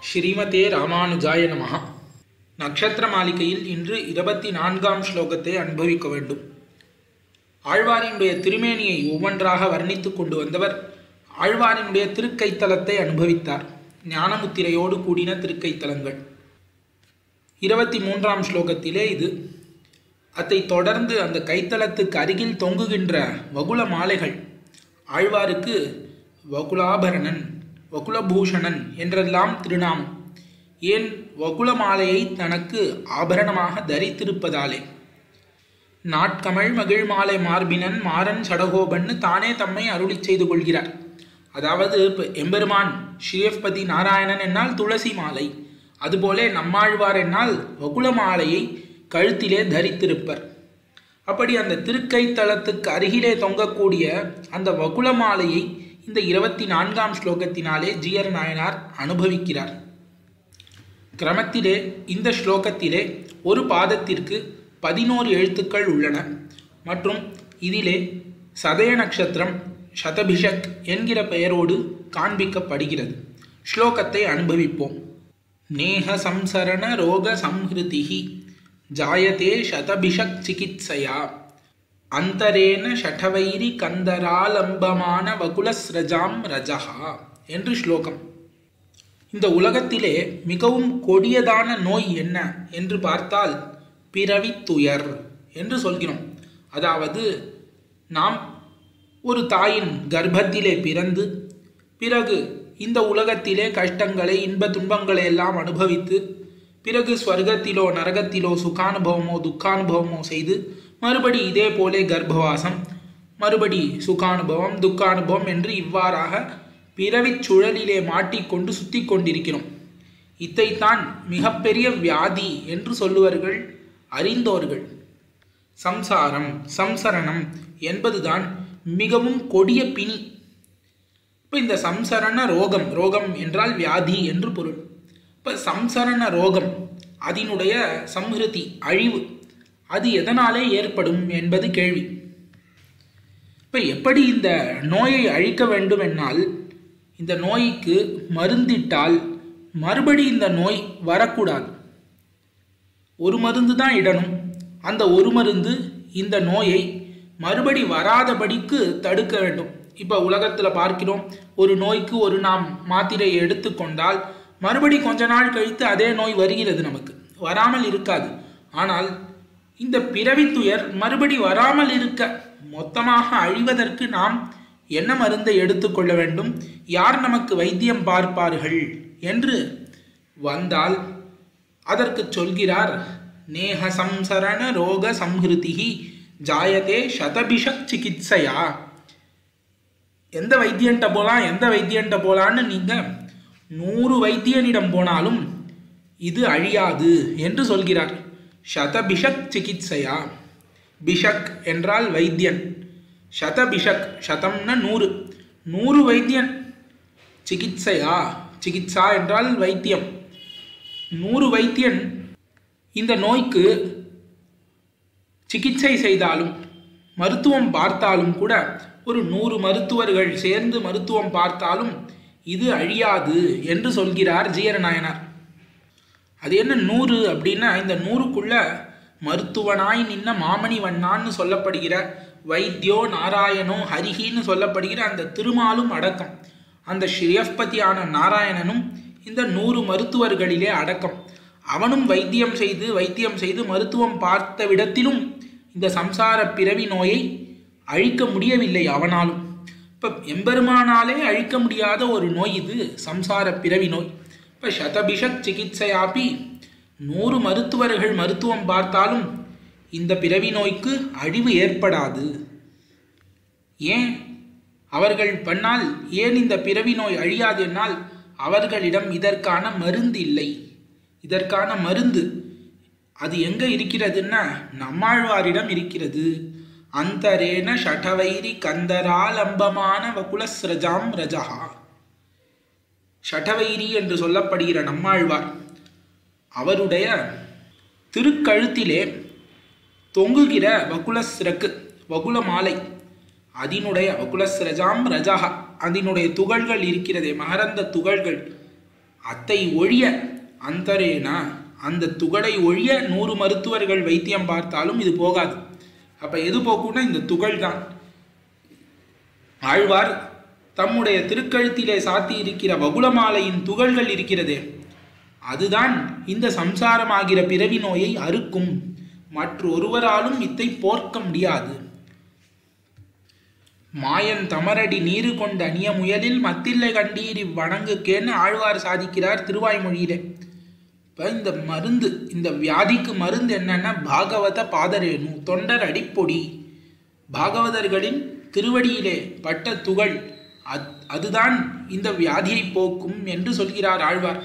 ஸ்ரீமதே ராமானுஜாய நமஹ நக்ஷத்திர மாளிகையில் இன்று இருபத்தி நான்காம் ஸ்லோகத்தை அனுபவிக்க வேண்டும் ஆழ்வாரினுடைய திருமேனியை ஒவ்வொன்றாக வர்ணித்துக் கொண்டு வந்தவர் ஆழ்வாரினுடைய திருக்கைத்தலத்தை அனுபவித்தார் ஞானமுத்திரையோடு கூடின திருக்கைத்தலங்கள் இருபத்தி மூன்றாம் ஸ்லோகத்திலே இது அதைத் தொடர்ந்து அந்த கைத்தலத்துக்கு அருகில் தொங்குகின்ற வகுல மாலைகள் ஆழ்வாருக்கு வகுலாபரணன் வகுலபூஷணன் என்றெல்லாம் திருநாமம் ஏன் வகுல மாலையை தனக்கு ஆபரணமாக தரித்திருப்பதாலே நாட்கமழ் மகிழ் மாலை மார்பினன் மாறன் சடகோபன்னு தானே தம்மை அருளி செய்து கொள்கிறார் அதாவது இப்போ எம்பெருமான் ஸ்ரீயப்பதி நாராயணன் என்னால் துளசி மாலை அதுபோல நம்மாழ்வார் என்னால் வகுல மாலையை கழுத்திலே தரித்திருப்பர் அப்படி அந்த திருக்கை தளத்துக்கு அருகிலே தொங்கக்கூடிய அந்த வகுல மாலையை இந்த இருபத்தி நான்காம் ஸ்லோகத்தினாலே ஜியர் நாயனார் அனுபவிக்கிறார் கிரமத்திலே இந்த ஸ்லோகத்திலே ஒரு பாதத்திற்கு பதினோரு எழுத்துக்கள் உள்ளன மற்றும் இதிலே சதய நட்சத்திரம் சதபிஷக் என்கிற பெயரோடு காண்பிக்கப்படுகிறது ஸ்லோகத்தை அனுபவிப்போம் நேஹ சம்சரண ரோக சம்ஹிருதிஹி ஜாயதே சதபிஷக் சிகித்சையா அந்தரேன ஷடவைரி கந்தராலம்பமான வகுலஸ்ரஜாம் ரஜஹா என்று ஸ்லோகம் இந்த உலகத்திலே மிகவும் கொடியதான நோய் என்ன என்று பார்த்தால் பிறவி துயர் என்று சொல்கிறோம் அதாவது நாம் ஒரு தாயின் கர்ப்பத்திலே பிறந்து பிறகு இந்த உலகத்திலே கஷ்டங்களை இன்ப துன்பங்களை எல்லாம் அனுபவித்து பிறகு ஸ்வர்க்கத்திலோ நரகத்திலோ சுகானுபவமோ துக்கானுபவமோ செய்து மறுபடி இதே போலே கர்ப்பவாசம் மறுபடி சுகானுபவம் துக்கானுபவம் என்று இவ்வாறாக பிறவிச் சுழலிலே மாட்டிக்கொண்டு சுத்தி கொண்டிருக்கிறோம் இதைத்தான் மிகப்பெரிய வியாதி என்று சொல்லுவார்கள் அறிந்தோர்கள் சம்சாரம் சம்சரணம் என்பதுதான் மிகவும் கொடிய பிணி இப்போ இந்த சம்சரண ரோகம் ரோகம் என்றால் வியாதி என்று பொருள் இப்போ சம்சரண ரோகம் அதனுடைய சம்ஹிருதி அழிவு அது எதனாலே ஏற்படும் என்பது கேள்வி இப்போ எப்படி இந்த நோயை அழிக்க வேண்டும் என்னால் இந்த நோய்க்கு மருந்திட்டால் மறுபடி இந்த நோய் வரக்கூடாது ஒரு மருந்து தான் இடணும் அந்த ஒரு மருந்து இந்த நோயை மறுபடி வராதபடிக்கு தடுக்க வேண்டும் இப்போ உலகத்தில் பார்க்கிறோம் ஒரு நோய்க்கு ஒரு நாம் மாத்திரையை எடுத்துக்கொண்டால் மறுபடி கொஞ்ச நாள் கழித்து அதே நோய் வருகிறது நமக்கு வராமல் இருக்காது ஆனால் இந்த பிறவி துயர் மறுபடி வராமல் இருக்க மொத்தமாக அழிவதற்கு நாம் என்ன மருந்தை எடுத்துக்கொள்ள வேண்டும் யார் நமக்கு வைத்தியம் பார்ப்பார்கள் என்று வந்தால் அதற்கு சொல்கிறார் நேஹ சம்சரண ரோக சம்ஹிருதிஹி ஜாயதே சதபிஷக் சிகிச்சையா எந்த வைத்தியன்ட்ட போகலாம் எந்த வைத்தியன்ட்ட போகலான்னு நீங்கள் நூறு வைத்தியனிடம் போனாலும் இது அழியாது என்று சொல்கிறார் சதபிஷக் சிகிச்சையா பிஷக் என்றால் வைத்தியன் சதபிஷக் சதம்னா நூறு நூறு வைத்தியன் சிகிச்சையா சிகிச்சா என்றால் வைத்தியம் நூறு வைத்தியன் இந்த நோய்க்கு சிகிச்சை செய்தாலும் மருத்துவம் பார்த்தாலும் கூட ஒரு நூறு மருத்துவர்கள் சேர்ந்து மருத்துவம் பார்த்தாலும் இது அழியாது என்று சொல்கிறார் ஜீரநாயனார் அது என்ன நூறு அப்படின்னா இந்த நூறுக்குள்ள மருத்துவனாய் நின்ன மாமணி வண்ணான்னு சொல்லப்படுகிற வைத்தியோ நாராயணோ ஹரிஹின்னு சொல்லப்படுகிற அந்த திருமாலும் அடக்கம் அந்த ஸ்ரீயப்பதியான நாராயணனும் இந்த நூறு மருத்துவர்களிலே அடக்கம் அவனும் வைத்தியம் செய்து வைத்தியம் செய்து மருத்துவம் பார்த்த விடத்திலும் இந்த சம்சார பிறவி நோயை அழிக்க முடியவில்லை அவனாலும் இப்போ எம்பெருமானாலே அழிக்க முடியாத ஒரு நோய் இது சம்சார பிறவி நோய் இப்போ சதபிஷக் சிகிச்சையாப்பி நூறு மருத்துவர்கள் மருத்துவம் பார்த்தாலும் இந்த பிறவி நோய்க்கு அழிவு ஏற்படாது ஏன் அவர்கள் பண்ணால் ஏன் இந்த பிறவி நோய் அழியாது என்னால் அவர்களிடம் இதற்கான மருந்து இல்லை இதற்கான மருந்து அது எங்க இருக்கிறதுன்னா நம்மாழ்வாரிடம் இருக்கிறது அந்தரேன ஷடவைரி கந்தராலம்பமான வகுலஸ்ரஜாம் ரஜஹா ஷடவைரி என்று சொல்லப்படுகிற நம்மாழ்வார் அவருடைய திருக்கழுத்திலே தொங்குகிற வகுலஸ்ரக்கு வகுல மாலை அதனுடைய வகுலஸ்ரஜாம் ரஜஹா அதனுடைய துகள்கள் இருக்கிறதே மகரந்த துகள்கள் அத்தை ஒழிய அந்தரேனா அந்த துகளை ஒழிய நூறு மருத்துவர்கள் வைத்தியம் பார்த்தாலும் இது போகாது அப்ப எது போக்கும்னா இந்த துகள் தான் ஆழ்வார் தம்முடைய திருக்கழுத்திலே சாத்தி இருக்கிற வகுளமாலையின் துகள்கள் இருக்கிறதே அதுதான் இந்த சம்சாரமாகிற பிறவி நோயை அறுக்கும் மற்றொருவராலும் இத்தை போர்க்க முடியாது மாயன் தமரடி நீரு கொண்ட அணிய முயலில் மத்தில்லை கண்டீர் இவ்வணங்குக்கேன்னு ஆழ்வார் சாதிக்கிறார் திருவாய்மொழியிலே இப்போ இந்த மருந்து இந்த வியாதிக்கு மருந்து என்னன்னா பாகவத பாதரேணு தொண்டர் அடிப்பொடி பாகவதர்களின் திருவடியிலே பட்ட துகள் அத் அதுதான் இந்த வியாதியை போக்கும் என்று சொல்கிறார் ஆழ்வார்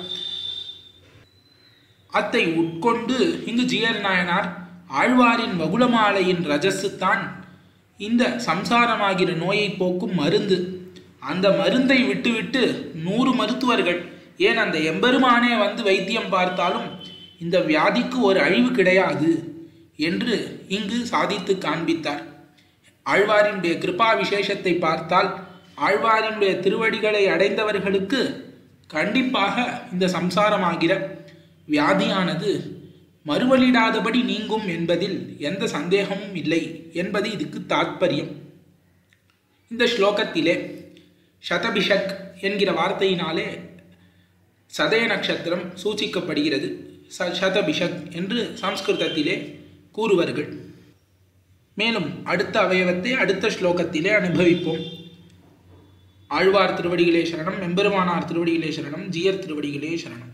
அத்தை உட்கொண்டு இங்கு ஜியர் நாயனார் ஆழ்வாரின் வகுளமாலையின் ரஜசு தான் இந்த சம்சாரமாகிற நோயை போக்கும் மருந்து அந்த மருந்தை விட்டுவிட்டு நூறு மருத்துவர்கள் ஏன் அந்த எம்பெருமானே வந்து வைத்தியம் பார்த்தாலும் இந்த வியாதிக்கு ஒரு அழிவு கிடையாது என்று இங்கு சாதித்து காண்பித்தார் ஆழ்வாரினுடைய கிருபா விசேஷத்தை பார்த்தால் ஆழ்வாரினுடைய திருவடிகளை அடைந்தவர்களுக்கு கண்டிப்பாக இந்த சம்சாரமாகிற வியாதியானது மறுவலிடாதபடி நீங்கும் என்பதில் எந்த சந்தேகமும் இல்லை என்பது இதுக்கு தாத்பரியம் இந்த ஸ்லோகத்திலே சதபிஷக் என்கிற வார்த்தையினாலே சதய நட்சத்திரம் சூச்சிக்கப்படுகிறது ச சதபிஷக் என்று சம்ஸ்கிருதத்திலே கூறுவார்கள் மேலும் அடுத்த அவயவத்தை அடுத்த ஸ்லோகத்திலே அனுபவிப்போம் ஆழ்வார் திருவடிகளே சரணம் எம்பெருமானார் திருவடிகளே சரணம் ஜியர் திருவடிகளே சரணம்